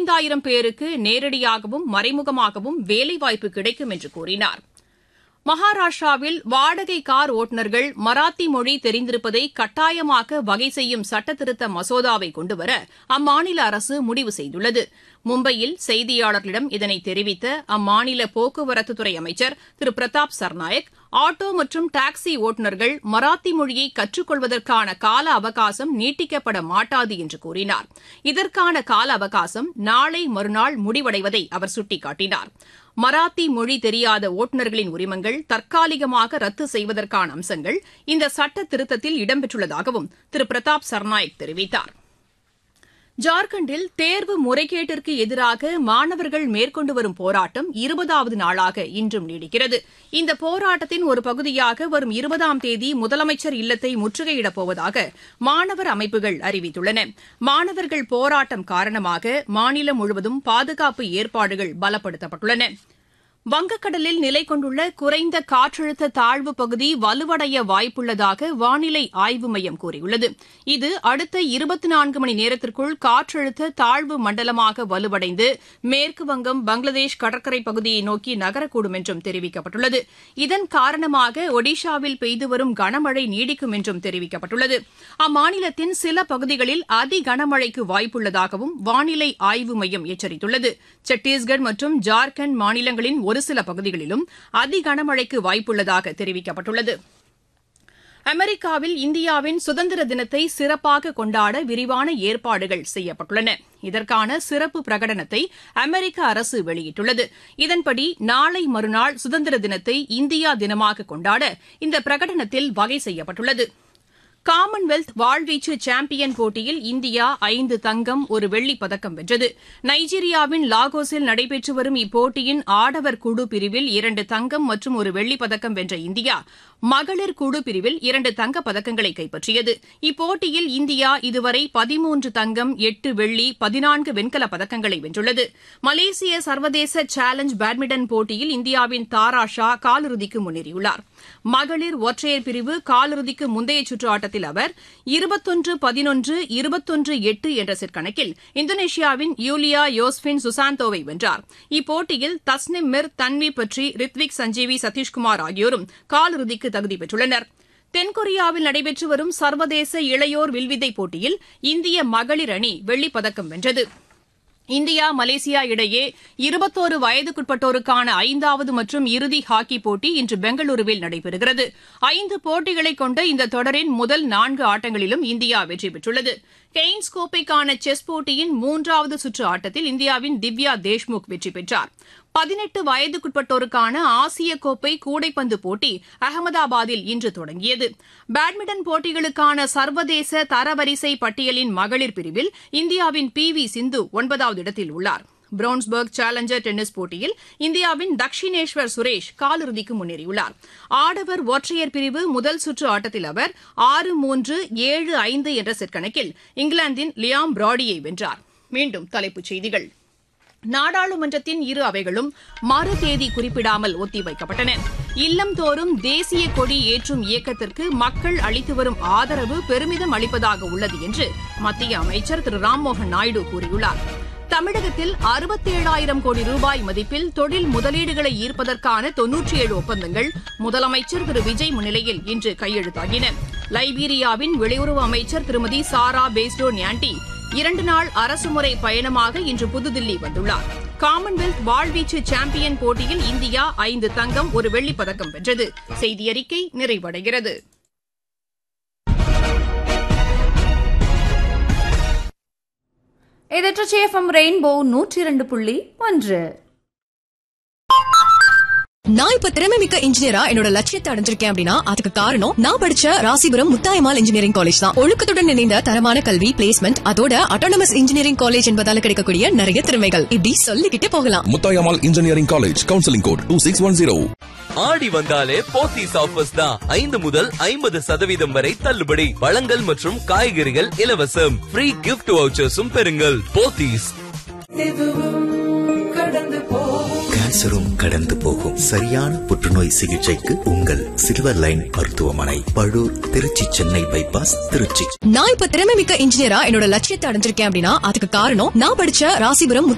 பதினைந்தாயிரம் பேருக்கு நேரடியாகவும் மறைமுகமாகவும் வேலைவாய்ப்பு கிடைக்கும் என்று கூறினார் மகாராஷ்டிராவில் வாடகை கார் ஓட்டுநர்கள் மராத்தி மொழி தெரிந்திருப்பதை கட்டாயமாக்க வகை செய்யும் சட்டத்திருத்த மசோதாவை கொண்டுவர அம்மாநில அரசு முடிவு செய்துள்ளது மும்பையில் செய்தியாளர்களிடம் இதனை தெரிவித்த அம்மாநில போக்குவரத்துத்துறை அமைச்சர் திரு பிரதாப் சர்நாயக் ஆட்டோ மற்றும் டாக்ஸி ஓட்டுநர்கள் மராத்தி மொழியை கற்றுக்கொள்வதற்கான கால அவகாசம் நீட்டிக்கப்பட மாட்டாது என்று கூறினார் இதற்கான கால அவகாசம் நாளை மறுநாள் முடிவடைவதை அவர் சுட்டிக்காட்டினார் மராத்தி மொழி தெரியாத ஓட்டுநர்களின் உரிமங்கள் தற்காலிகமாக ரத்து செய்வதற்கான அம்சங்கள் இந்த சட்ட திருத்தத்தில் இடம்பெற்றுள்ளதாகவும் திரு பிரதாப் சர்நாயக் தெரிவித்தார் ஜார்க்கண்டில் தேர்வு முறைகேட்டிற்கு எதிராக மாணவர்கள் மேற்கொண்டு வரும் போராட்டம் இருபதாவது நாளாக இன்றும் நீடிக்கிறது இந்த போராட்டத்தின் ஒரு பகுதியாக வரும் இருபதாம் தேதி முதலமைச்சர் இல்லத்தை முற்றுகையிடப் போவதாக மாணவர் அமைப்புகள் அறிவித்துள்ளன மாணவர்கள் போராட்டம் காரணமாக மாநிலம் முழுவதும் பாதுகாப்பு ஏற்பாடுகள் பலப்படுத்தப்பட்டுள்ளன வங்கக்கடலில் நிலை கொண்டுள்ள குறைந்த காற்றழுத்த தாழ்வு பகுதி வலுவடைய வாய்ப்புள்ளதாக வானிலை ஆய்வு மையம் கூறியுள்ளது இது அடுத்த இருபத்தி நான்கு மணி நேரத்திற்குள் காற்றழுத்த தாழ்வு மண்டலமாக வலுவடைந்து மேற்கு வங்கம் பங்களாதேஷ் கடற்கரை பகுதியை நோக்கி நகரக்கூடும் என்றும் தெரிவிக்கப்பட்டுள்ளது இதன் காரணமாக ஒடிஷாவில் பெய்து வரும் கனமழை நீடிக்கும் என்றும் தெரிவிக்கப்பட்டுள்ளது அம்மாநிலத்தின் சில பகுதிகளில் அதி கனமழைக்கு வாய்ப்புள்ளதாகவும் வானிலை ஆய்வு மையம் எச்சரித்துள்ளது சத்தீஸ்கர் மற்றும் ஜார்க்கண்ட் மாநிலங்களின் ஒரு சில பகுதிகளிலும் அதி கனமழைக்கு வாய்ப்புள்ளதாக தெரிவிக்கப்பட்டுள்ளது அமெரிக்காவில் இந்தியாவின் சுதந்திர தினத்தை சிறப்பாக கொண்டாட விரிவான ஏற்பாடுகள் செய்யப்பட்டுள்ளன இதற்கான சிறப்பு பிரகடனத்தை அமெரிக்க அரசு வெளியிட்டுள்ளது இதன்படி நாளை மறுநாள் சுதந்திர தினத்தை இந்தியா தினமாக கொண்டாட இந்த பிரகடனத்தில் வகை செய்யப்பட்டுள்ளது காமன்வெல்த் வாழ்வீச்சு சாம்பியன் போட்டியில் இந்தியா ஐந்து தங்கம் ஒரு வெள்ளிப் பதக்கம் வென்றது நைஜீரியாவின் லாகோஸில் நடைபெற்று வரும் இப்போட்டியின் ஆடவர் குழு பிரிவில் இரண்டு தங்கம் மற்றும் ஒரு வெள்ளிப் பதக்கம் வென்ற இந்தியா மகளிர் குழு பிரிவில் இரண்டு தங்கப் பதக்கங்களை கைப்பற்றியது இப்போட்டியில் இந்தியா இதுவரை பதிமூன்று தங்கம் எட்டு வெள்ளி பதினான்கு வெண்கலப் பதக்கங்களை வென்றுள்ளது மலேசிய சர்வதேச சேலஞ்ச் பேட்மிண்டன் போட்டியில் இந்தியாவின் தாரா ஷா காலிறுதிக்கு முன்னேறியுள்ளார் மகளிர் ஒற்றையர் பிரிவு காலிறுதிக்கு முந்தைய சுற்று ஆட்டத்தில் அவர் இருபத்தொன்று பதினொன்று இருபத்தொன்று எட்டு என்ற செட் கணக்கில் இந்தோனேஷியாவின் யூலியா யோஸ்பின் சுசாந்தோவை வென்றார் இப்போட்டியில் தஸ்னிம் மிர் தன்வி பற்றி ரித்விக் சஞ்சீவி சதீஷ்குமார் ஆகியோரும் காலிறுதிக்கு தகுதி பெற்றுள்ளனர் தென்கொரியாவில் நடைபெற்று வரும் சர்வதேச இளையோர் வில்வித்தை போட்டியில் இந்திய மகளிர் அணி வெள்ளிப் பதக்கம் வென்றது இந்தியா மலேசியா இடையே இருபத்தோரு வயதுக்குட்பட்டோருக்கான ஐந்தாவது மற்றும் இறுதி ஹாக்கி போட்டி இன்று பெங்களூருவில் நடைபெறுகிறது ஐந்து போட்டிகளை கொண்ட இந்த தொடரின் முதல் நான்கு ஆட்டங்களிலும் இந்தியா வெற்றி பெற்றுள்ளது கெய்ன்ஸ் கோப்பைக்கான செஸ் போட்டியின் மூன்றாவது சுற்று ஆட்டத்தில் இந்தியாவின் திவ்யா தேஷ்முக் வெற்றி பெற்றார் பதினெட்டு வயதுக்குட்பட்டோருக்கான ஆசிய கோப்பை கூடைப்பந்து போட்டி அகமதாபாத்தில் இன்று தொடங்கியது பேட்மிண்டன் போட்டிகளுக்கான சர்வதேச தரவரிசை பட்டியலின் மகளிர் பிரிவில் இந்தியாவின் பி வி சிந்து ஒன்பதாவது இடத்தில் உள்ளார் பிரவுன்ஸ்பர்க் சேலஞ்சர் டென்னிஸ் போட்டியில் இந்தியாவின் தக்ஷினேஸ்வர் சுரேஷ் காலிறுதிக்கு முன்னேறியுள்ளார் ஆடவர் ஒற்றையர் பிரிவு முதல் சுற்று ஆட்டத்தில் அவர் ஆறு மூன்று ஏழு ஐந்து என்ற செட் கணக்கில் இங்கிலாந்தின் லியாம் பிராடியை வென்றார் மீண்டும் தலைப்புச் செய்திகள் நாடாளுமன்றத்தின் இரு அவைகளும் மறு தேதி குறிப்பிடாமல் ஒத்திவைக்கப்பட்டன இல்லம்தோறும் தேசிய கொடி ஏற்றும் இயக்கத்திற்கு மக்கள் அளித்து வரும் ஆதரவு பெருமிதம் அளிப்பதாக உள்ளது என்று மத்திய அமைச்சர் திரு ராம்மோகன் நாயுடு கூறியுள்ளார் தமிழகத்தில் அறுபத்தேழாயிரம் கோடி ரூபாய் மதிப்பில் தொழில் முதலீடுகளை ஈர்ப்பதற்கான தொன்னூற்றி ஏழு ஒப்பந்தங்கள் முதலமைச்சர் திரு விஜய் முன்னிலையில் இன்று கையெழுத்தாகின லைபீரியாவின் வெளியுறவு அமைச்சர் திருமதி சாரா பேஸ்டோ நியாண்டி இரண்டு நாள் அரசுமுறை பயணமாக இன்று புதுதில்லி வந்துள்ளார் காமன்வெல்த் வாழ்வீச்சு சாம்பியன் போட்டியில் இந்தியா ஐந்து தங்கம் ஒரு வெள்ளிப் பதக்கம் வென்றது செய்தியறிக்கை நிறைவடைகிறது இது சேஃபம் ரெயின்போ நூற்றி இரண்டு புள்ளி ஒன்று நான் இப்ப திறமை மிக்க இன்ஜினியரா என்னோட லட்சியத்தை அடைஞ்சிருக்கேன் அப்படின்னா அதுக்கு காரணம் நான் படிச்ச ராசிபுரம் முத்தாயமால் இன்ஜினியரிங் காலேஜ் தான் ஒழுக்கத்துடன் இணைந்த தரமான கல்வி பிளேஸ்மெண்ட் அதோட அட்டானமஸ் இன்ஜினியரிங் காலேஜ் என்பதால கிடைக்கக்கூடிய நிறைய திறமைகள் இப்படி சொல்லிக்கிட்டே போகலாம் Muthayammal engineering college counselling code two six one zero Aadi வந்தாலே போத்தீஸ் ஆஃபர்ஸ் தான் ஐந்து முதல் ஐம்பது சதவீதம் வரை தள்ளுபடி பழங்கள் மற்றும் காய்கறிகள் இலவசம் ஃப்ரீ கிஃப்ட் வவுச்சர்ஸும் பெறுங்கள் போத்தீஸ் கேன்சரும் கடந்து போகும் சரியான புற்றுநோய் சிகிச்சைக்கு உங்கள் சில்வர் லைன் மருத்துவமனை பழூர் திருச்சி சென்னை பைபாஸ் திருச்சி நான் இப்ப திறமை மிக்க இன்ஜினியரா என்னோட லட்சியத்தை அடைஞ்சிருக்கேன் அப்படின்னா அதுக்கு காரணம் நான் படிச்ச ராசிபுரம்